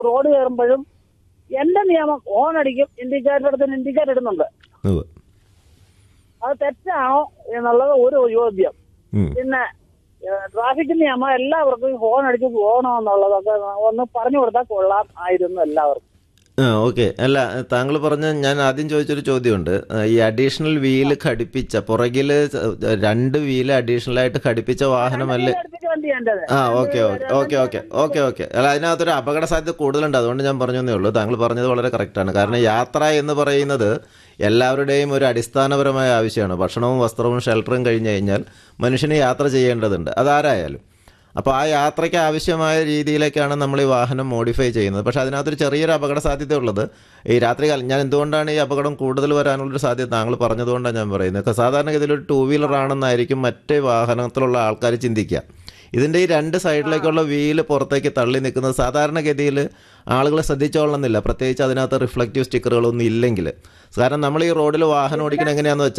Road കയറുമ്പോഴും എന്റെ നിയമം horn അടിക്കും ഇൻഡിക്കേറ്റർ എടുത്ത് ഇൻഡിക്കേറ്റർ ഇടുന്നുണ്ട് ഉവ്വ്. അത് തെറ്റാണോ എന്നുള്ളത് ഒരു ചോദ്യം ഉം. പിന്നെ ട്രാഫിക് നിയമം എല്ലാവർക്കും ഹോൺ അടിച്ച് പോകണോ എന്നുള്ളതൊക്കെ ഒന്ന് പറഞ്ഞു കൊടുത്താൽ കൊള്ളാം ആയിരുന്നു എല്ലാവർക്കും ആ ഓക്കെ അല്ല താങ്കൾ പറഞ്ഞ ഞാൻ ആദ്യം ചോദിച്ചൊരു ചോദ്യമുണ്ട് ആ, ഈ അഡീഷണൽ വീല് ഘടിപ്പിച്ച പുറകിൽ രണ്ട് വീല് അഡീഷണൽ ആയിട്ട് ഘടിപ്പിച്ച വാഹനമല്ലേ അടുപ്പിച്ച് വണ്ടി എന്റേത് ആ okay okay okay okay okay okay അല്ല അതിനകത്തൊരു അപകട സാധ്യത കൂടുതലുണ്ട് അതുകൊണ്ട് ഞാൻ പറഞ്ഞതേ ഉള്ളൂ താങ്കൾ പറഞ്ഞത് വളരെ കറക്റ്റാണ് കാരണം യാത്ര എന്ന് പറയുന്നത് എല്ലാവരുടെയും ഒരു അടിസ്ഥാനപരമായ ആവശ്യമാണ് ഭക്ഷണവും വസ്ത്രവും ഷെൽട്ടറും കഴിഞ്ഞു കഴിഞ്ഞാൽ മനുഷ്യന് യാത്ര ചെയ്യേണ്ടതുണ്ട് അതാരായാലും അപ്പോൾ ആ യാത്രയ്ക്ക് ആവശ്യമായ രീതിയിലേക്കാണ് നമ്മൾ ഈ വാഹനം മോഡിഫൈ ചെയ്യുന്നത് പക്ഷേ അതിനകത്തൊരു ചെറിയൊരു അപകട സാധ്യത ഉള്ളത് ഈ രാത്രി കാലം ഞാൻ എന്തുകൊണ്ടാണ് ഈ അപകടം കൂടുതൽ വരാനുള്ളൊരു സാധ്യത താങ്കൾ പറഞ്ഞതുകൊണ്ടാണ് ഞാൻ പറയുന്നത് സാധാരണഗതിയിൽ ഒരു ടൂ വീലർ ആണെന്നായിരിക്കും മറ്റേ വാഹനത്തിലുള്ള ആൾക്കാർ ചിന്തിക്കുക ഇതിൻ്റെ ഈ രണ്ട് സൈഡിലേക്കുള്ള വീല് പുറത്തേക്ക് തള്ളി നിൽക്കുന്നത് സാധാരണഗതിയിൽ ആളുകൾ ശ്രദ്ധിച്ചോളണമെന്നില്ല പ്രത്യേകിച്ച് അതിനകത്ത് റിഫ്ലക്റ്റീവ് സ്റ്റിക്കറുകളൊന്നും ഇല്ലെങ്കിൽ കാരണം നമ്മൾ ഈ റോഡിൽ വാഹനം ഓടിക്കണം എങ്ങനെയാണെന്ന് വെച്ചാൽ